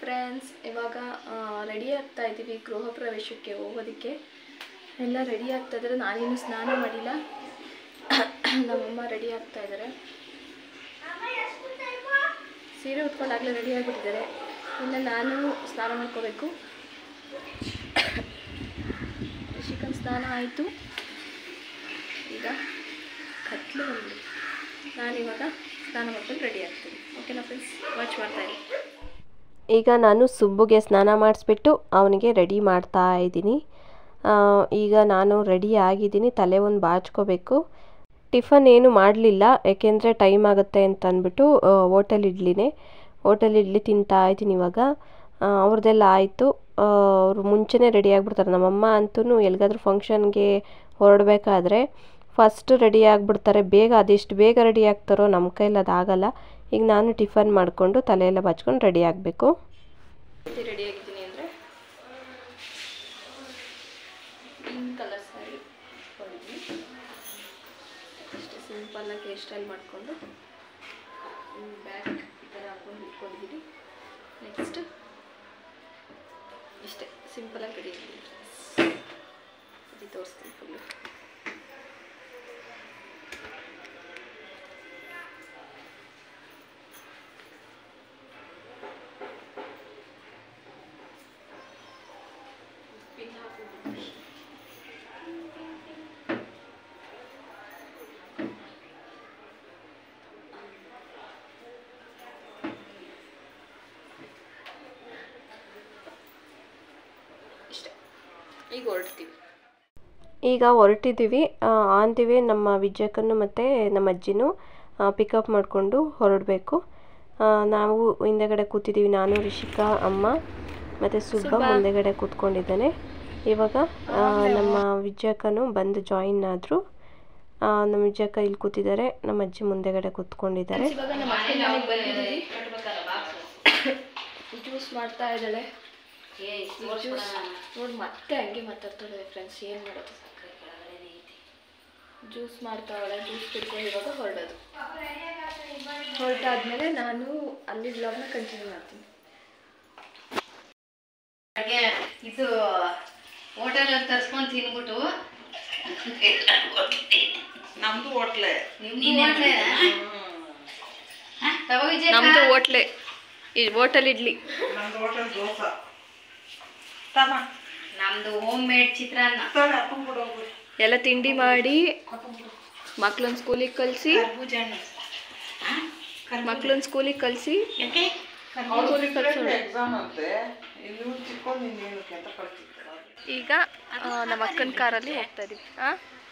Friends ಇವಾಗ ready ಆಗ್ತಾ ಇದ್ದೀವಿ ಗೃಹ ಪ್ರವೇಶಕ್ಕೆ ಹೋಗೋದಕ್ಕೆ ಎಲ್ಲ ರೆಡಿ ಆಗ್ತಾ ಇದ್ದಾರೆ ನಾನಿನ್ನು ಸ್ನಾನ ಮಾಡಿಲ್ಲ ನಮ್ಮಮ್ಮ ರೆಡಿ ಆಗ್ತಾ ಇದ್ದಾರೆ ಸೀರೆ ಉಟ್ಕೊಂಡಾಗಲೇ ರೆಡಿ ಆಗಿಬಿಟ್ಟಿದ್ದಾರೆ ಇನ್ನು ನಾನು ಸ್ನಾನ ಮಾಡ್ಕೋಬೇಕು ರಿಷಿಕನ್ ಸ್ನಾನ ಆಯಿತು ಈಗ ಕತ್ಲು ಬಂದ್ಬಿಡಿ ನಾನಿವಾಗ ಸ್ನಾನ ಮಾಡ್ಕೊಂಡು ರೆಡಿ ಆಗ್ತೀನಿ ಓಕೆನಾ ಫ್ರೆಂಡ್ಸ್ ವಾಚ್ ಮಾಡ್ತಾ ಇರಿ ಈಗ ನಾನು ಸುಬ್ಬುಗೆ ಸ್ನಾನ ಮಾಡಿಸ್ಬಿಟ್ಟು ಅವನಿಗೆ ರೆಡಿ ಮಾಡ್ತಾ ಇದ್ದೀನಿ ಆ, ಈಗ ನಾನು ರೆಡಿ ಆಗಿದ್ದೀನಿ ತಲೆ ಒಂದು ಬಾಚ್ಕೋಬೇಕು ಟಿಫನ್ ಏನು ಮಾಡಲಿಲ್ಲ ಯಾಕೆಂದರೆ ಟೈಮ್ ಆಗುತ್ತೆ ಅಂತ ಅಂದ್ಬಿಟ್ಟು ಹೋಟೆಲ್ ಇಡ್ಲಿನೇ ಹೋಟೆಲ್ ಇಡ್ಲಿ ತಿಂತಾ ಇದ್ದೀನಿ ಇವಾಗ ಆ, ಅವ್ರದ್ದೆಲ್ಲ ಆಯಿತು ಅವರು ಮುಂಚೆನೇ ರೆಡಿ ಆಗಿಬಿಡ್ತಾರೆ ನಮ್ಮಮ್ಮ ಅಂತೂ ಎಲ್ಲಿಗಾದ್ರೂ ಫಂಕ್ಷನ್ಗೆ ಹೊರಡಬೇಕಾದ್ರೆ ಫಸ್ಟ್ ರೆಡಿ ಆಗಿಬಿಡ್ತಾರೆ ಬೇಗ ಅದೆಷ್ಟು ಬೇಗ ರೆಡಿ ಆಗ್ತಾರೋ ನಮ್ಮ ಕೈಲಿ ಅದಾಗಲ್ಲ ಈಗ ನಾನು ಟಿಫನ್ ಮಾಡಿಕೊಂಡು ತಲೆಯೆಲ್ಲ ಬಾಚ್ಕೊಂಡು ರೆಡಿ ಆಗಬೇಕು ರೆಡಿ ಆಗಿದ್ದೀನಿ ಅಂದರೆ ಪಿಂಕ್ ಕಲರ್ ಸ್ಯಾರಿ ಹೊಲಿದ್ವಿ ಅಷ್ಟೇ ಸಿಂಪಲ್ಲಾಗಿ ಹೇರ್ ಸ್ಟೈಲ್ ಮಾಡಿಕೊಂಡು ಬ್ಯಾಕ್ ಈ ಥರ ಹಾಕೊಂಡು ಇಟ್ಕೊಂಡಿದ್ದೀನಿ ನೆಕ್ಸ್ಟ್ ಇಷ್ಟೇ ಸಿಂಪಲಾಗಿ ರೆಡಿ ಆಗಿದ್ದೀನಿ ಇದು ತೋರಿಸ್ತೀನಿ ಫುಲ್ಲು ಪಿನ್ ಹಾಕಿಬಿಟ್ಟು ಇಷ್ಟೇ ಈಗ ಹೊರಡ್ತೀವಿ ಈಗ ಹೊರಟಿದ್ದೀವಿ ಆನ್ ದಿ ವೇ ನಮ್ಮ ವಿಜಯಕ್ಕನ್ನು ಮತ್ತು ನಮ್ಮ ಅಜ್ಜಿನೂ ಪಿಕಪ್ ಮಾಡಿಕೊಂಡು ಹೊರಡಬೇಕು ನಾವು ಹಿಂದೆಗಡೆ ಕೂತಿದ್ದೀವಿ ನಾನು ರಿಷಿಕಾ ಅಮ್ಮ ಮತ್ತು ಸುಬ್ಬ ಮುಂದೆಗಡೆ ಕೂತ್ಕೊಂಡಿದ್ದಾನೆ ಇವಾಗ ಆ, ನಮ್ಮ ವಿಜಯಕ್ಕನು ಬಂದು ಜಾಯಿನ್ ಆದರು ನಮ್ಮ ವಿಜಯಕ್ಕ ಇಲ್ಲಿ ಕೂತಿದ್ದಾರೆ ನಮ್ಮ ಅಜ್ಜಿ ಮುಂದೆಗಡೆ ಕೂತ್ಕೊಂಡಿದ್ದಾರೆ ಇವಾಗ ನಮ್ಮ ಅಕ್ಕನ ಮನೆಗೆ ಬಂದಿದ್ದೀವಿ ಜ್ಯೂಸ್ ಮಾಡ್ತಾ ಇದ್ದಾಳೆ ಜ್ಯೂಸ್ ನೋಡಿ ಮತ್ತೆ ಹಂಗೆ ಮಾತಾಡ್ತಾಳೆ ಫ್ರೆಂಡ್ಸ್ ಏನು ಮಾಡೋದು ಜ್ಯೂಸ್ ಮಾಡ್ತಾವಳೆ ಜ್ಯೂಸ್ ಕುಡ್ಕೊಂಡು ಇವಾಗ ಹೊರಡೋದು ಹೊರಟಾದ್ಮೇಲೆ ನಾನು ಅಲ್ಲಿ ಬ್ಲಾಗ್ನ ಕಂಟಿನ್ಯೂ ಮಾಡ್ತೀನಿ ಹಾಗೆ ಇದು ಹೋಟೆಲ್ ಅಲ್ಲಿ ತರ್ಸ್ಕೊಂಡ್ ತಿನ್ಬಿಟ್ಟು ನಮ್ದು ಹೋಟ್ಲೆ ನಿಮ್ದು ಹೋಟ್ಲೇನಾ? ಹ? ತಗೋ ವಿಜಯಕ್ಕ. ನಮ್ಮದು ಹೋಟ್ಲೆ ಈ ಹೋಟೆಲ್ ಇಡ್ಲಿ ನಮ್ದು ಹೋಟೆಲ್ ದೋಸೆ ತಮ್ಮ ನಮ್ದು ಹೋಮ್ ಮೇಡ್ ಚಿತ್ರಾನ್ನ ತಲೆ ಅಪ್ಪಂಗೆ ಕೂಡ ಹೋಗ್ಬಿಡಿ ಎಲ್ಲ ತಿಂಡಿ ಮಾಡಿ ಮಕ್ಳನ್ನ ಸ್ಕೂಲಿಗೆ ಕಳಿಸಿ ಕರ್ಬೂಜ ಹಣ್ಣು ಹ? ಮಕ್ಳನ್ನ ಸ್ಕೂಲಿಗೆ ಕಳಿಸಿ ಯಾಕೆ ಸ್ಕೂಲಿಗೆ ಕಳ್ಸೋಣ ಎಕ್ಸಾಮ್ ಅಂತೆ ಇನ್ನು ಚಿಕ್ಕೊಂಡು ಇನ್ನೇನಕ್ಕೆ ಅಂತ ಕಳ್ಸಿದ್ರು ಈಗ ಆ, ನಮ್ಮ ಅಕ್ಕನ ಕಾರಲ್ಲಿ ಹೋಗ್ತಾ ಇದೀವಿ ಹಾಂ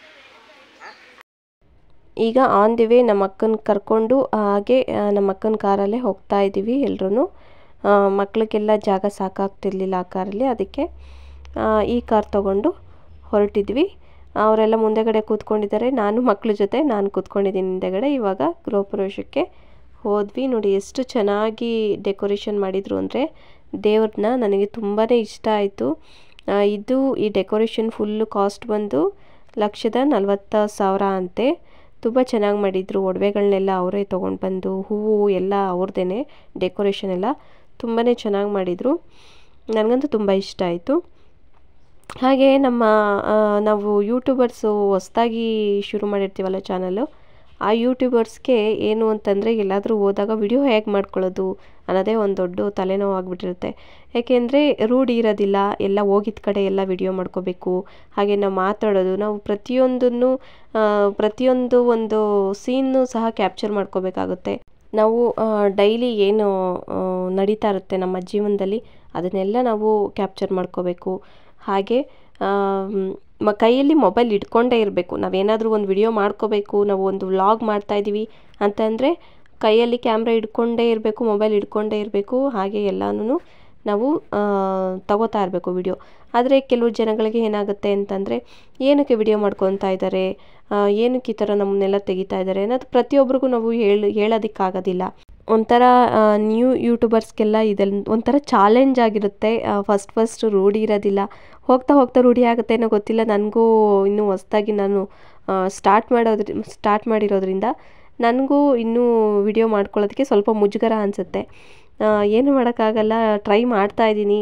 ಈಗ ಆನ್ ದಿ ವೇ ನಮ್ಮ ಅಕ್ಕನ ಕರ್ಕೊಂಡು ಹಾಗೆ ಆ, ನಮ್ಮ ಅಕ್ಕನ ಕಾರಲ್ಲೇ ಹೋಗ್ತಾ ಇದ್ದೀವಿ ಎಲ್ಲರೂ ಮಕ್ಕಳಿಗೆಲ್ಲ ಜಾಗ ಸಾಕಾಗ್ತಿರ್ಲಿಲ್ಲ ಆ ಕಾರಲ್ಲಿ ಅದಕ್ಕೆ ಆ, ಈ ಕಾರ್ ತಗೊಂಡು ಹೊರಟಿದ್ವಿ ಅವರೆಲ್ಲ ಮುಂದೆಗಡೆ ಕೂತ್ಕೊಂಡಿದ್ದಾರೆ ನಾನು ಮಕ್ಕಳ ಜೊತೆ ನಾನು ಕೂತ್ಕೊಂಡಿದ್ದೀನಿ ಹಿಂದೆಗಡೆ ಇವಾಗ ಗೃಹ ಪ್ರವೇಶಕ್ಕೆ ಹೋದ್ವಿ ನೋಡಿ ಎಷ್ಟು ಚೆನ್ನಾಗಿ ಡೆಕೋರೇಷನ್ ಮಾಡಿದರು ಅಂದರೆ ದೇವ್ರನ್ನ ನನಗೆ ತುಂಬಾ ಇಷ್ಟ ಆಯಿತು ಇದು ಈ ಡೆಕೋರೇಷನ್ ಫುಲ್ಲು ಕಾಸ್ಟ್ ಬಂದು ಲಕ್ಷದ ನಲ್ವತ್ತು ಸಾವಿರ ಅಂತೆ ತುಂಬ ಚೆನ್ನಾಗಿ ಮಾಡಿದರು ಒಡವೆಗಳನ್ನೆಲ್ಲ ಅವರೇ ತೊಗೊಂಡು ಬಂದು ಹೂವು ಎಲ್ಲ ಅವ್ರದ್ದೇ ಡೆಕೋರೇಷನ್ ಎಲ್ಲ ತುಂಬಾ ಚೆನ್ನಾಗಿ ಮಾಡಿದರು ನನಗಂತೂ ತುಂಬ ಇಷ್ಟ ಆಯಿತು ಹಾಗೆ ನಮ್ಮ ಆ, ನಾವು ಯೂಟ್ಯೂಬರ್ಸು ಹೊಸ್ದಾಗಿ ಶುರು ಮಾಡಿರ್ತೀವಲ್ಲ ಚಾನಲ್ಲು ಆ ಯೂಟ್ಯೂಬರ್ಸ್ಗೆ ಏನು ಅಂತಂದರೆ ಎಲ್ಲಾದರೂ ಹೋದಾಗ ವಿಡಿಯೋ ಹೇಗೆ ಮಾಡ್ಕೊಳ್ಳೋದು ಅನ್ನೋದೇ ಒಂದು ದೊಡ್ಡ ತಲೆನೋವು ಆಗಿಬಿಟ್ಟಿರುತ್ತೆ ಯಾಕೆಂದರೆ ರೂಢಿ ಇರೋದಿಲ್ಲ ಎಲ್ಲ ಹೋಗಿದ್ದ ಕಡೆ ಎಲ್ಲ ವಿಡಿಯೋ ಮಾಡ್ಕೋಬೇಕು ಹಾಗೆ ನಾವು ಮಾತಾಡೋದು ನಾವು ಪ್ರತಿಯೊಂದನ್ನು ಆ, ಪ್ರತಿಯೊಂದು ಒಂದು ಸೀನ್ನು ಸಹ ಕ್ಯಾಪ್ಚರ್ ಮಾಡ್ಕೋಬೇಕಾಗುತ್ತೆ ನಾವು ಡೈಲಿ ಏನು ಆ, ನಡೀತಾ ಇರುತ್ತೆ ನಮ್ಮ ಜೀವನದಲ್ಲಿ ಅದನ್ನೆಲ್ಲ ನಾವು ಕ್ಯಾಪ್ಚರ್ ಮಾಡ್ಕೋಬೇಕು ಹಾಗೆ ಆ, ಮ ಕೈಯಲ್ಲಿ ಮೊಬೈಲ್ ಇಟ್ಕೊಂಡೇ ಇರಬೇಕು ನಾವೇನಾದರೂ ಒಂದು ವಿಡಿಯೋ ಮಾಡ್ಕೋಬೇಕು ನಾವು ಒಂದು ವ್ಲಾಗ್ ಮಾಡ್ತಾಯಿದ್ದೀವಿ ಅಂತಂದರೆ ಕೈಯಲ್ಲಿ ಕ್ಯಾಮ್ರಾ ಹಿಡ್ಕೊಂಡೇ ಇರಬೇಕು ಮೊಬೈಲ್ ಹಿಡ್ಕೊಂಡೇ ಇರಬೇಕು ಹಾಗೆ ಎಲ್ಲನೂ ನಾವು ಆ, ತಗೋತಾ ಇರಬೇಕು ವಿಡಿಯೋ ಆದರೆ ಕೆಲವು ಜನಗಳಿಗೆ ಏನಾಗುತ್ತೆ ಅಂತಂದರೆ ಏನಕ್ಕೆ ವಿಡಿಯೋ ಮಾಡ್ಕೊತಾ ಇದ್ದಾರೆ ಆ, ಏನಕ್ಕೆ ಈ ಥರ ನಮ್ಮನ್ನೆಲ್ಲ ತೆಗಿತಾ ಇದ್ದಾರೆ ಅನ್ನೋದು ಪ್ರತಿಯೊಬ್ಬರಿಗೂ ನಾವು ಹೇಳಿ ಹೇಳೋದಕ್ಕಾಗೋದಿಲ್ಲ ಒಂಥರ ನ್ಯೂ ಯೂಟ್ಯೂಬರ್ಸ್ಗೆಲ್ಲ ಇದೆಲ್ಲ ಒಂಥರ ಚಾಲೆಂಜ್ ಆಗಿರುತ್ತೆ ಫಸ್ಟ್ ಫಸ್ಟ್ ರೂಢಿ ಇರೋದಿಲ್ಲ ಹೋಗ್ತಾ ಹೋಗ್ತಾ ರೂಢಿ ಆಗುತ್ತೆ ಏನೋ ಗೊತ್ತಿಲ್ಲ ನನಗೂ ಇನ್ನೂ ಹೊಸ್ದಾಗಿ ನಾನು ಸ್ಟಾರ್ಟ್ ಮಾಡೋದ್ರ ಸ್ಟಾರ್ಟ್ ಮಾಡಿರೋದ್ರಿಂದ ನನಗೂ ಇನ್ನೂ ವಿಡಿಯೋ ಮಾಡ್ಕೊಳ್ಳೋದಕ್ಕೆ ಸ್ವಲ್ಪ ಮುಜುಗರ ಅನಿಸುತ್ತೆ ಏನು ಮಾಡೋಕ್ಕಾಗಲ್ಲ ಟ್ರೈ ಮಾಡ್ತಾ ಇದ್ದೀನಿ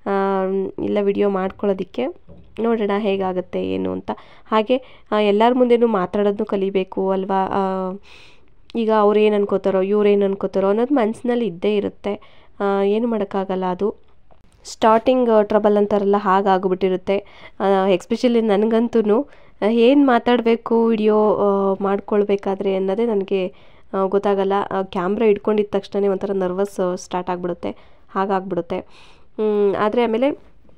ಇಲ್ಲ ವಿಡಿಯೋ ಮಾಡ್ಕೊಳ್ಳೋದಕ್ಕೆ ನೋಡೋಣ ಹೇಗಾಗುತ್ತೆ ಏನು ಅಂತ ಹಾಗೆ ಎಲ್ಲರ ಮುಂದೆನೂ ಮಾತಾಡೋದನ್ನು ಕಲಿಬೇಕು ಅಲ್ವಾ ಆ, ಈಗ ಅವ್ರು ಏನು ಅನ್ಕೋತಾರೋ ಇವ್ರು ಏನು ಅನ್ಕೋತಾರೋ ಅನ್ನೋದು ಮನಸ್ಸಿನಲ್ಲಿ ಇದ್ದೇ ಇರುತ್ತೆ ಆ, ಏನು ಮಾಡೋಕ್ಕಾಗಲ್ಲ ಅದು ಸ್ಟಾರ್ಟಿಂಗ್ ಟ್ರಬಲ್ ಅಂತಾರಲ್ಲ ಹಾಗಾಗ್ಬಿಟ್ಟಿರುತ್ತೆ ಎಕ್ಸ್ಪೆಷಲಿ ನನಗಂತೂ ಏನು ಮಾತಾಡಬೇಕು ವಿಡಿಯೋ ಮಾಡ್ಕೊಳ್ಬೇಕಾದ್ರೆ ಅನ್ನೋದೇ ನನಗೆ ಆ, ಗೊತ್ತಾಗಲ್ಲ ಕ್ಯಾಮ್ರಾ ಇಟ್ಕೊಂಡಿದ್ದ ತಕ್ಷಣ ಒಂಥರ ನರ್ವಸ್ ಸ್ಟಾರ್ಟ್ ಆಗಿಬಿಡುತ್ತೆ ಹಾಗಾಗ್ಬಿಡುತ್ತೆ ಆದರೆ ಆಮೇಲೆ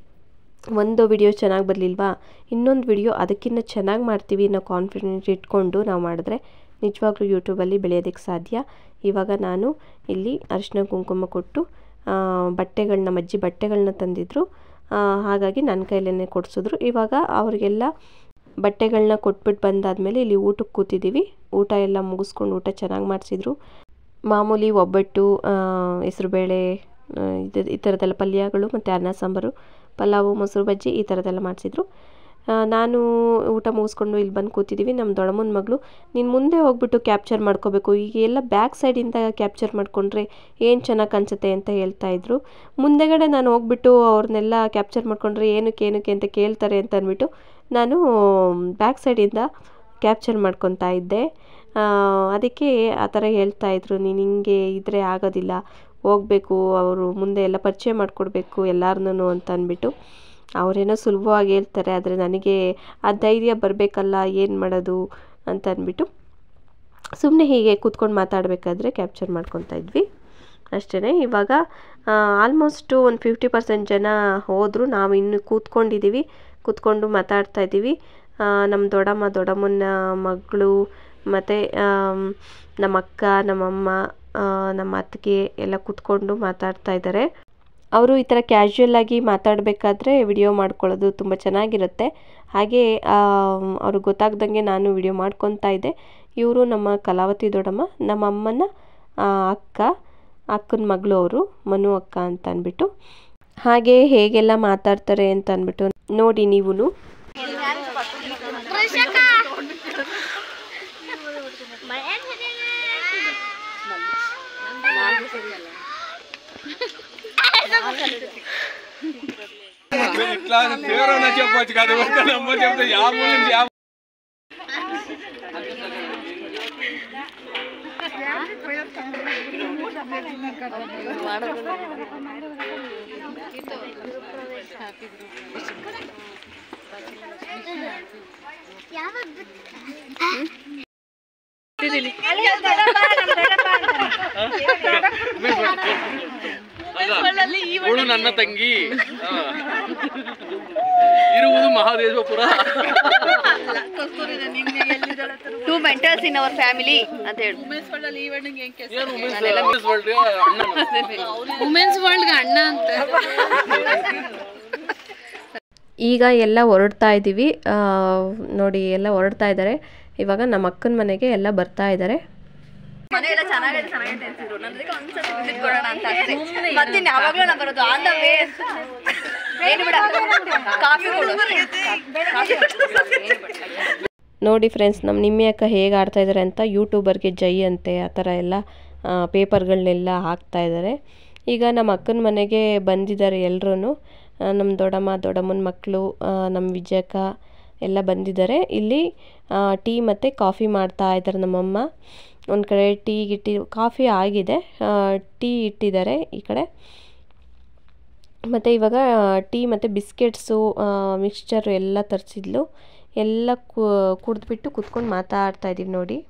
ಒಂದು ವಿಡಿಯೋ ಚೆನ್ನಾಗಿ ಬರಲಿಲ್ವಾ ಇನ್ನೊಂದು ವಿಡಿಯೋ ಅದಕ್ಕಿಂತ ಚೆನ್ನಾಗಿ ಮಾಡ್ತೀವಿ ಅನ್ನೋ ಕಾನ್ಫಿಡೆಂಟ್ ಇಟ್ಕೊಂಡು ನಾವು ಮಾಡಿದ್ರೆ ನಿಜವಾಗ್ಲೂ ಯೂಟ್ಯೂಬಲ್ಲಿ ಬೆಳೆಯೋದಕ್ಕೆ ಸಾಧ್ಯ ಇವಾಗ ನಾನು ಇಲ್ಲಿ ಅರಿಶಿನ ಕುಂಕುಮ ಕೊಟ್ಟು ಆ, ಬಟ್ಟೆಗಳನ್ನ ನಮ್ಮ ಅಜ್ಜಿ ಬಟ್ಟೆಗಳನ್ನ ತಂದಿದ್ರು ಆ, ಹಾಗಾಗಿ ನನ್ನ ಕೈಲೇ ಕೊಡಿಸಿದ್ರು ಇವಾಗ ಅವರಿಗೆಲ್ಲ ಬಟ್ಟೆಗಳನ್ನ ಕೊಟ್ಬಿಟ್ಟು ಬಂದಾದಮೇಲೆ ಇಲ್ಲಿ ಊಟಕ್ಕೆ ಕೂತಿದ್ದೀವಿ ಊಟ ಎಲ್ಲ ಮುಗಿಸ್ಕೊಂಡು ಊಟ ಚೆನ್ನಾಗಿ ಮಾಡಿಸಿದ್ರು ಮಾಮೂಲಿ ಒಬ್ಬಟ್ಟು ಹೆಸರುಬೇಳೆ ಇದು ಈ ಥರದ್ದೆಲ್ಲ ಪಲ್ಯಗಳು ಮತ್ತು ಅನ್ನ ಸಾಂಬಾರು ಪಲಾವು ಮೊಸರು ಬಜ್ಜಿ ಈ ಥರದ್ದೆಲ್ಲ ಮಾಡಿಸಿದ್ರು ನಾನು ಊಟ ಮುಗಿಸ್ಕೊಂಡು ಇಲ್ಲಿ ಬಂದು ಕೂತಿದ್ದೀವಿ ನಮ್ಮ ದೊಡ್ಡಮ್ಮನ ಮಗಳು ನೀನು ಮುಂದೆ ಹೋಗ್ಬಿಟ್ಟು ಕ್ಯಾಪ್ಚರ್ ಮಾಡ್ಕೋಬೇಕು ಈಗ ಎಲ್ಲ ಬ್ಯಾಕ್ ಸೈಡಿಂದ ಕ್ಯಾಪ್ಚರ್ ಮಾಡಿಕೊಂಡ್ರೆ ಏನು ಚೆನ್ನಾಗಿ ಕಾಣಿಸುತ್ತೆ ಅಂತ ಹೇಳ್ತಾ ಇದ್ರು ಮುಂದೆಗಡೆ ನಾನು ಹೋಗ್ಬಿಟ್ಟು ಅವ್ರನ್ನೆಲ್ಲ ಕ್ಯಾಪ್ಚರ್ ಮಾಡಿಕೊಂಡ್ರೆ ಏನಕ್ಕೆ ಏನಕ್ಕೆ ಅಂತ ಕೇಳ್ತಾರೆ ಅಂತ ಅಂದ್ಬಿಟ್ಟು ನಾನು ಬ್ಯಾಕ್ ಸೈಡಿಂದ ಕ್ಯಾಪ್ಚರ್ ಮಾಡ್ಕೊತಾ ಇದ್ದೆ ಆ, ಅದಕ್ಕೆ ಆ ಥರ ಹೇಳ್ತಾ ಇದ್ರು ನೀನು ಹಿಂಗೆ ಇದ್ದರೆ ಆಗೋದಿಲ್ಲ ಹೋಗಬೇಕು ಅವರು ಮುಂದೆ ಎಲ್ಲ ಪರಿಚಯ ಮಾಡಿಕೊಡ್ಬೇಕು ಎಲ್ಲಾರನ್ನೂ ಅಂತ ಅಂದ್ಬಿಟ್ಟು ಅವರೇನೋ ಸುಲಭವಾಗಿ ಹೇಳ್ತಾರೆ ಆದರೆ ನನಗೆ ಆ ಧೈರ್ಯ ಬರಬೇಕಲ್ಲ ಏನು ಮಾಡೋದು ಅಂತ ಅಂದ್ಬಿಟ್ಟು ಸುಮ್ಮನೆ ಹೀಗೆ ಕೂತ್ಕೊಂಡು ಮಾತಾಡಬೇಕಾದ್ರೆ ಕ್ಯಾಪ್ಚರ್ ಮಾಡ್ಕೊತಾ ಇದ್ವಿ ಅಷ್ಟೇ ಇವಾಗ ಆಲ್ಮೋಸ್ಟು ಒಂದು ಫಿಫ್ಟಿ ಪರ್ಸೆಂಟ್ ಜನ ಹೋದರು ನಾವು ಇನ್ನು ಕೂತ್ಕೊಂಡಿದ್ದೀವಿ ಕೂತ್ಕೊಂಡು ಮಾತಾಡ್ತಾ ಇದ್ದೀವಿ ಆ, ನಮ್ಮ ದೊಡ್ಡಮ್ಮ ದೊಡ್ಡಮ್ಮನ ಮಗಳು ಮತ್ತು ನಮ್ಮ ಅಕ್ಕ ನಮ್ಮಮ್ಮ ಆ, ನಮ್ಮ ಅತ್ತಿಗೆ ಎಲ್ಲ ಕೂತ್ಕೊಂಡು ಮಾತಾಡ್ತಾ ಇದ್ದಾರೆ ಅವರು ಈ ಥರ ಕ್ಯಾಶುಯಲ್ ಆಗಿ ಮಾತಾಡಬೇಕಾದ್ರೆ ವಿಡಿಯೋ ಮಾಡ್ಕೊಳ್ಳೋದು ತುಂಬ ಚೆನ್ನಾಗಿರುತ್ತೆ ಹಾಗೆ ಅವ್ರಿಗೆ ಗೊತ್ತಾಗ್ದಂಗೆ ನಾನು ವಿಡಿಯೋ ಮಾಡ್ಕೊತಾ ಇದ್ದೆ ಇವರು ನಮ್ಮ ಕಲಾವತಿ ದೊಡ್ಡಮ್ಮ ನಮ್ಮ ಅಮ್ಮನ ಆ, ಅಕ್ಕ ಅಕ್ಕನ ಮಗಳು ಅವರು ಮನು ಅಕ್ಕ ಅಂತ ಅಂದ್ಬಿಟ್ಟು ಹಾಗೆ ಹೇಗೆಲ್ಲ ಮಾತಾಡ್ತಾರೆ ಅಂತ ಅಂದ್ಬಿಟ್ಟು ನೋಡಿ ನೀವು ఇట్లా తీవ్రంగా చెప్పొచ్చు కదా ఊరికే నమ్మ చెప్తే యా మూలించి యా ಇವಳು ನನ್ನ ತಂಗಿ ಆ. ಇರುವುದು Mahadevapura two mentors in our family ಅಂತ ಹೇಳು ಏನು ವುಮೆನ್ಸ್ ವರ್ಲ್ಡ್ ಅಣ್ಣ ವುಮೆನ್ಸ್ ವರ್ಲ್ಡ್ಗೆ ಅಣ್ಣ ಅಂತ ಈಗ ಎಲ್ಲ ಹೊರಡ್ತಾ ಇದ್ದೀವಿ ಆ, ನೋಡಿ ಎಲ್ಲ ಹೊರಡ್ತಾ ಇದ್ದಾರೆ ಇವಾಗ ನಮ್ಮ ಅಕ್ಕನ ಮನೆಗೆ ಎಲ್ಲ ಬರ್ತಾ ಇದ್ದಾರೆ ಮನೆ ಎಲ್ಲ ಚೆನ್ನಾಗಿದೆ ಚೆನ್ನಾಗಿದೆ ಅಂತಿದ್ರು ನನಗೆ ಒಂದ್ಸತಿ ವಿಸಿಟ್ ಕೊಡೋಣ ಅಂತ ಅಷ್ಟೇ ಮತ್ತೆ ಯಾವಾಗಲೂ ನಾ ಬರೋದು ಆನ್ ದ ವೇ ಏನು ಬಿಡ ಕಾಫಿ ಕೊಡು ಕಾಫಿ ಕೊಡು. ಏನು ಬೇಡ. ನೋಡಿ ಫ್ರೆಂಡ್ಸ್ ನಮ್ಮ ನಿಮ್ಮಿ ಅಕ್ಕ ಹೇಗೆ ಆಡ್ತಾ ಇದ್ದಾರೆ ಅಂತ ಯೂಟ್ಯೂಬರ್ಗೆ ಜೈ ಅಂತೆ ಆ ಥರ ಎಲ್ಲ ಪೇಪರ್ಗಳನ್ನೆಲ್ಲ ಹಾಕ್ತಾ ಇದ್ದಾರೆ ಈಗ ನಮ್ಮ ಅಕ್ಕನ ಮನೆಗೆ ಬಂದಿದ್ದಾರೆ ಎಲ್ಲರೂ ನಮ್ಮ ದೊಡ್ಡಮ್ಮ ದೊಡ್ಡಮ್ಮನ ಮಕ್ಕಳು ನಮ್ಮ ವಿಜಯಕ್ಕ ಎಲ್ಲ ಬಂದಿದ್ದಾರೆ ಇಲ್ಲಿ ಟೀ ಮತ್ತು ಕಾಫಿ ಮಾಡ್ತಾ ಇದ್ದಾರೆ ನಮ್ಮಮ್ಮ ಒಂದು ಕಡೆ ಟೀ ಇಟ್ಟಿ ಕಾಫಿ ಆಗಿದೆ ಆ, ಟೀ ಇಟ್ಟಿದ್ದಾರೆ ಈ ಕಡೆ ಮತ್ತು ಇವಾಗ ಟೀ ಮತ್ತು ಬಿಸ್ಕೆಟ್ಸು ಮಿಕ್ಸ್ಚರು ಎಲ್ಲ ತರಿಸಿದ್ಲು ಎಲ್ಲ ಕುಡಿದ್ಬಿಟ್ಟು ಕುತ್ಕೊಂಡು ಮಾತಾಡ್ತಾ ಇದ್ದೀವಿ ನೋಡಿ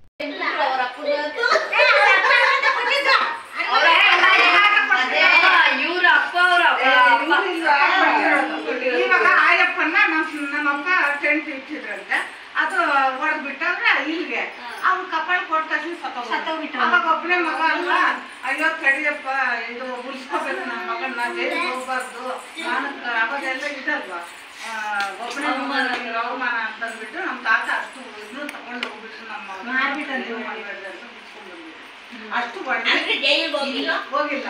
ಇವಾಗ ಆಯಪ್ಪನ ನಮ್ಮ ನಮ್ಮಪ್ಪ ಟೆಂಟ್ ಇಟ್ಟಿದ್ರಂತೆ ಅದು ಹೊಡೆದ್ ಬಿಟ್ಟಂದ್ರೆ ಇಲ್ಲಿಗೆ ಅವ್ನು ಕಪಾಳ ಕೊಟ್ಟ ತಕ್ಷಣ ಸತ್ತೋಗ್ಬಿಟ್ಟು ಅವಾಗ ಒಬ್ಬನೇ ಮಗ ಅಲ್ಲ ಅಯ್ಯೋ ತಡಿಯಪ್ಪ ಇದು ಉಳಿಸ್ಕೋಬೇಕು ನನ್ನ ಮಗನ್ನ ಜೈಲಿಗೆ ಹೋಗ್ಬಾರ್ದು ನಾನು ಅವಾಗೆಲ್ಲ ಇದಲ್ವಾ ಆ, ಒಬ್ಬನೇ ಮಗನಿಗೆ ಅವಮಾನ ಅಂತ ಅಂದ್ಬಿಟ್ಟು ನಮ್ಮ ತಾತ ಅಷ್ಟು ಇದನ್ನು ತಗೊಂಡು ಹೋಗ್ಬಿಟ್ಟು ನಮ್ಮ ಮಗನ್ನ ಜೈಲಿಗೆ ಮಾಡ್ಬೇಡ್ದು ಅಂತ ಬಿಡ್ಸ್ಕೊಂಡ್ ಬಂದ್ಬಿಟ್ಟು. ಅಷ್ಟು ಹೋಗಿಲ್ಲ ಹೋಗಿಲ್ಲ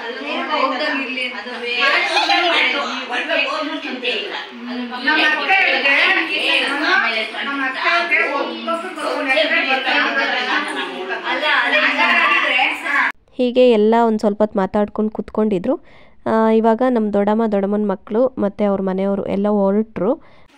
ನಮ್ಮ ಅತ್ತೆಯವ್ರಿಗೆ ನಮ್ಮ ಅತ್ತೆಯವ್ರಿಗೆ ಒಬ್ಬೊಬ್ರಿಗೆ ಒಂದೊಂದು ಎಕರೆ ಬರ್ತಾ ಇದ್ದಾರೆ. ಹೀಗೆ ಎಲ್ಲ ಒಂದು ಸ್ವಲ್ಪ ಹೊತ್ತು ಮಾತಾಡ್ಕೊಂಡು ಕೂತ್ಕೊಂಡಿದ್ರು ಆ, ಇವಾಗ ನಮ್ಮ ದೊಡ್ಡಮ್ಮ ದೊಡ್ಡಮ್ಮನ ಮಕ್ಕಳು ಮತ್ತು ಅವ್ರ ಮನೆಯವರು ಎಲ್ಲ ಹೊರಟರು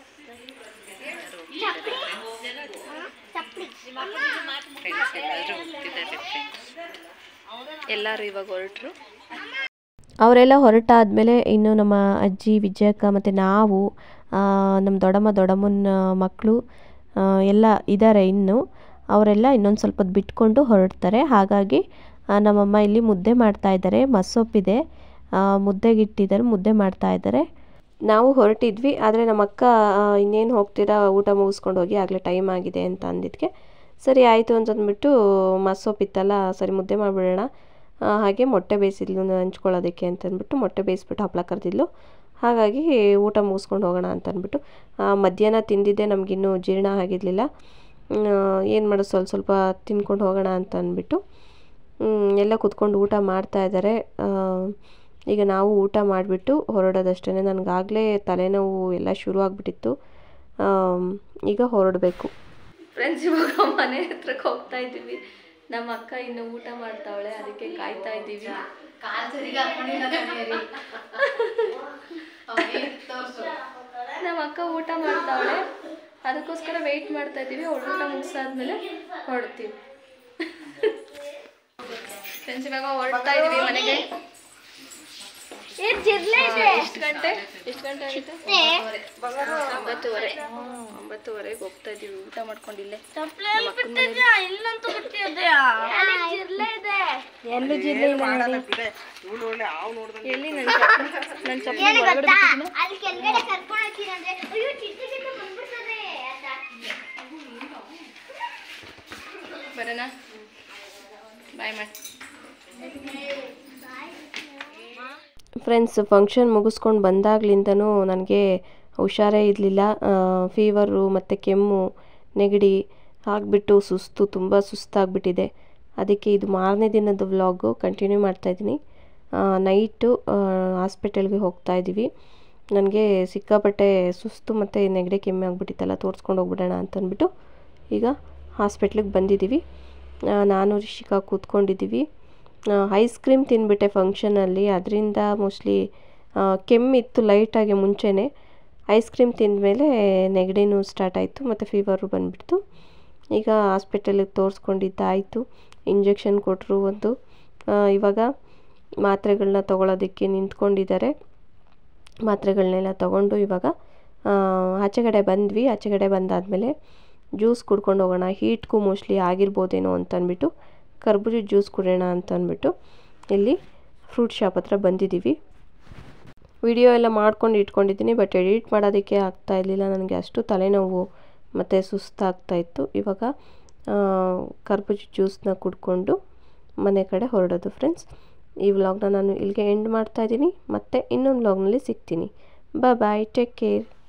ಎಲ್ಲರೂ ಇವಾಗ ಹೊರಟ್ರು ಅವರೆಲ್ಲ ಹೊರಟಾದ್ಮೇಲೆ ಇನ್ನು ನಮ್ಮ ಅಜ್ಜಿ ವಿಜಯಕ್ಕ ಮತ್ತು ನಾವು ಆ, ನಮ್ಮ ದೊಡ್ಡಮ್ಮ ದೊಡ್ಡಮ್ಮನ ಮಕ್ಕಳು ಎಲ್ಲ ಇದ್ದಾರೆ ಇನ್ನು ಅವರೆಲ್ಲ ಇನ್ನೊಂದು ಸ್ವಲ್ಪ ಹೊತ್ತು ಬಿಟ್ಕೊಂಡು ಹೊರಡ್ತಾರೆ ಹಾಗಾಗಿ ಆ, ನಮ್ಮಮ್ಮ ಇಲ್ಲಿ ಮುದ್ದೆ ಮಾಡ್ತಾ ಇದ್ದಾರೆ ಮಸೊಪ್ಪಿದೆ ಆ, ಮುದ್ದೆಗೆ ಇಟ್ಟಿದ್ದಾರೆ ಮುದ್ದೆ ಮಾಡ್ತಾ ಇದ್ದಾರೆ ನಾವು ಹೊರಟಿದ್ವಿ ಆದರೆ ನಮ್ಮ ಅಕ್ಕ ಇನ್ನೇನು ಹೋಗ್ತೀರಾ ಊಟ ಮುಗಿಸ್ಕೊಂಡು ಹೋಗಿ ಆಗಲೇ ಟೈಮ್ ಆಗಿದೆ ಅಂತ ಅಂದಿದ್ದಕ್ಕೆ ಸರಿ ಆಯಿತು ಅಂತಂದ್ಬಿಟ್ಟು ಮಸೊಪ್ಪಿತ್ತಲ್ಲ ಸರಿ ಮುದ್ದೆ ಮಾಡಿಬಿಡೋಣ ಆ, ಹಾಗೆ ಮೊಟ್ಟೆ ಬೇಯಿಸಿದ್ಲು ಹಂಚ್ಕೊಳ್ಳೋದಕ್ಕೆ ಅಂತಂದ್ಬಿಟ್ಟು ಮೊಟ್ಟೆ ಬೇಯಿಸ್ಬಿಟ್ಟು ಹಪ್ಪಳ ಕರೆದಿದ್ಲು ಹಾಗಾಗಿ ಊಟ ಮುಗಿಸ್ಕೊಂಡು ಹೋಗೋಣ ಅಂತಂದ್ಬಿಟ್ಟು ಆ, ಮಧ್ಯಾಹ್ನ ತಿಂದಿದ್ದೆ ನಮಗಿನ್ನೂ ಜೀರ್ಣ ಆಗಿರಲಿಲ್ಲ ಏನು ಮಾಡೋದು ಸ್ವಲ್ಪ ಸ್ವಲ್ಪ ತಿನ್ಕೊಂಡು ಹೋಗೋಣ ಅಂತ ಅಂದ್ಬಿಟ್ಟು ಹ್ಮ್, ಎಲ್ಲ ಕುತ್ಕೊಂಡು ಊಟ ಮಾಡ್ತಾ ಇದ್ದಾರೆ ಆ, ಈಗ ನಾವು ಊಟ ಮಾಡಿಬಿಟ್ಟು ಹೊರಡೋದಷ್ಟೇ ನನಗಾಗಲೇ ತಲೆನೋವು ಎಲ್ಲ ಶುರು ಆಗಿಬಿಟ್ಟಿತ್ತು ಈಗ ಹೊರಡಬೇಕು ಫ್ರೆಂಡ್ಸ್ ಇವಾಗ ಮನೆ ಹತ್ರಕ್ಕೆ ಹೋಗ್ತಾ ಇದ್ದೀವಿ ನಮ್ಮ ಅಕ್ಕ ಇನ್ನು ಊಟ ಮಾಡ್ತಾವಳೆ ಅದಕ್ಕೆ ಕಾಯ್ತಾ ಇದ್ದೀವಿ ನಮ್ಮ ಅಕ್ಕ ಊಟ ಮಾಡ್ತಾವಳೆ ಅದಕ್ಕೋಸ್ಕರ ವೆಯ್ಟ್ ಮಾಡ್ತಾ ಇದ್ದೀವಿ ಅವಳು ಊಟ ಮುಗಿಸಾದ್ಮೇಲೆ ಹೊರಡ್ತೀವಿ ಫ್ರೆಂಡ್ಸ್ ಇವಾಗ ಹೊರಡ್ತಾ ಇದ್ದೀವಿ ಮನೆಗೆ ಎಷ್ಟು ಗಂಟೆ ಎಷ್ಟು ಗಂಟೆ ಆಗಿದೆ ಒಂಬತ್ತುವರೆ ಒಂಬತ್ತುವರೆಗೆ ಹೋಗ್ತಾ ಇದ್ದೀವಿ ಊಟ ಮಾಡ್ಕೊಂಡಿಲ್ಲೇ ನಮ್ಮ ಅಕ್ಕನ ಮನೆಗೆ ಎಲ್ಲಿ ನನ್ನ ಚಪ್ಪಲಿ ನನ್ನ ಚಪ್ಪಲಿ ಒಳಗಡೆ ಬಿಟ್ಟಿದ್ದೀನ? ಅಲ್ಲಿ ಕೆಳಗಡೆ ಕರ್ಕೊಂಡು ಹೋಗ್ತೀನಿ ಅಂದ್ರೆ ಅಯ್ಯೋ ಚಿಕ್ಕ ಚಿಕ್ಕ ಬಂದ್ಬಿಡ್ತದೆ ಅಂತ ಬರೋಣ ಬಾಯ್ ಮಾಡಿ ಫ್ರೆಂಡ್ಸ್ ಫಂಕ್ಷನ್ ಮುಗಿಸ್ಕೊಂಡು ಬಂದಾಗ್ಲಿಂದನೂ ನನಗೆ ಹುಷಾರೇ ಇರಲಿಲ್ಲ ಫೀವರು ಮತ್ತು ಕೆಮ್ಮು ನೆಗಡಿ ಆಗಿಬಿಟ್ಟು ಸುಸ್ತು ತುಂಬ ಸುಸ್ತಾಗ್ಬಿಟ್ಟಿದೆ ಅದಕ್ಕೆ ಇದು ಮಾರನೇ ದಿನದ ವ್ಲಾಗು ಕಂಟಿನ್ಯೂ ಮಾಡ್ತಾಯಿದ್ದೀನಿ ನೈಟು ಹಾಸ್ಪಿಟಲ್ಗೆ ಹೋಗ್ತಾ ಇದ್ದೀವಿ ನನಗೆ ಸಿಕ್ಕಾಪಟ್ಟೆ ಸುಸ್ತು ಮತ್ತು ನೆಗಡಿ ಕೆಮ್ಮು ಆಗಿಬಿಟ್ಟಿತ್ತಲ್ಲ ತೋರಿಸ್ಕೊಂಡು ಹೋಗ್ಬಿಡೋಣ ಅಂತಂದ್ಬಿಟ್ಟು ಈಗ ಹಾಸ್ಪಿಟ್ಲಿಗೆ ಬಂದಿದ್ದೀವಿ ಆ, ನಾನು ರಿಷಿಕಾ ಕೂತ್ಕೊಂಡಿದ್ದೀವಿ ಐಸ್ ಕ್ರೀಮ್ ತಿಂದ್ಬಿಟ್ಟೆ ಫಂಕ್ಷನಲ್ಲಿ ಅದರಿಂದ ಮೋಸ್ಟ್ಲಿ ಕೆಮ್ಮಿತ್ತು ಲೈಟಾಗಿ ಮುಂಚೆನೇ ಐಸ್ ಕ್ರೀಮ್ ತಿಂದಮೇಲೆ ನೆಗಡಿನೂ ಸ್ಟಾರ್ಟ್ ಆಯಿತು ಮತ್ತು ಫೀವರು ಬಂದುಬಿಡ್ತು ಈಗ ಹಾಸ್ಪಿಟಲಿಗೆ ತೋರಿಸ್ಕೊಂಡಿದ್ದಾಯಿತು ಇಂಜೆಕ್ಷನ್ ಕೊಟ್ಟರು ಒಂದು ಆ, ಇವಾಗ ಮಾತ್ರೆಗಳನ್ನ ತೊಗೊಳೋದಕ್ಕೆ ನಿಂತ್ಕೊಂಡಿದ್ದಾರೆ ಮಾತ್ರೆಗಳನ್ನೆಲ್ಲ ತೊಗೊಂಡು ಇವಾಗ ಆ, ಆಚೆಗಡೆ ಬಂದ್ವಿ ಆಚೆಗಡೆ ಬಂದಾದಮೇಲೆ ಜ್ಯೂಸ್ ಕುಡ್ಕೊಂಡು ಹೋಗೋಣ ಹೀಟ್ಗೂ ಮೋಸ್ಟ್ಲಿ ಆಗಿರ್ಬೋದೇನೋ ಅಂತ ಅಂದ್ಬಿಟ್ಟು ಕರ್ಬೂಜ ಜ್ಯೂಸ್ ಕುಡಿಯೋಣ ಅಂತ ಅಂದ್ಬಿಟ್ಟು ಇಲ್ಲಿ ಫ್ರೂಟ್ ಶಾಪ್ ಹತ್ರ ಬಂದಿದ್ದೀವಿ ವಿಡಿಯೋ ಎಲ್ಲ ಮಾಡ್ಕೊಂಡು ಇಟ್ಕೊಂಡಿದ್ದೀನಿ ಬಟ್ ಎಡಿಟ್ ಮಾಡೋದಕ್ಕೆ ಆಗ್ತಾ ಇರಲಿಲ್ಲ ನನಗೆ ಅಷ್ಟು ತಲೆನೋವು ಮತ್ತು ಸುಸ್ತಾಗ್ತಾ ಇತ್ತು ಇವಾಗ ಆ, ಕರ್ಬೂಜ ಜ್ಯೂಸ್ನ ಕುಡ್ಕೊಂಡು ಮನೆ ಕಡೆ ಹೊರಡೋದು ಫ್ರೆಂಡ್ಸ್ ಈ ವ್ಲಾಗ್ನ ನಾನು ಇಲ್ಲಿಗೆ ಎಂಡ್ ಮಾಡ್ತಾ ಇದ್ದೀನಿ ಮತ್ತು ಇನ್ನೊಂದು ವ್ಲಾಗ್ನಲ್ಲಿ ಸಿಗ್ತೀನಿ ಬಾಯ್ ಬಾಯ್ ಟೇಕ್ ಕೇರ್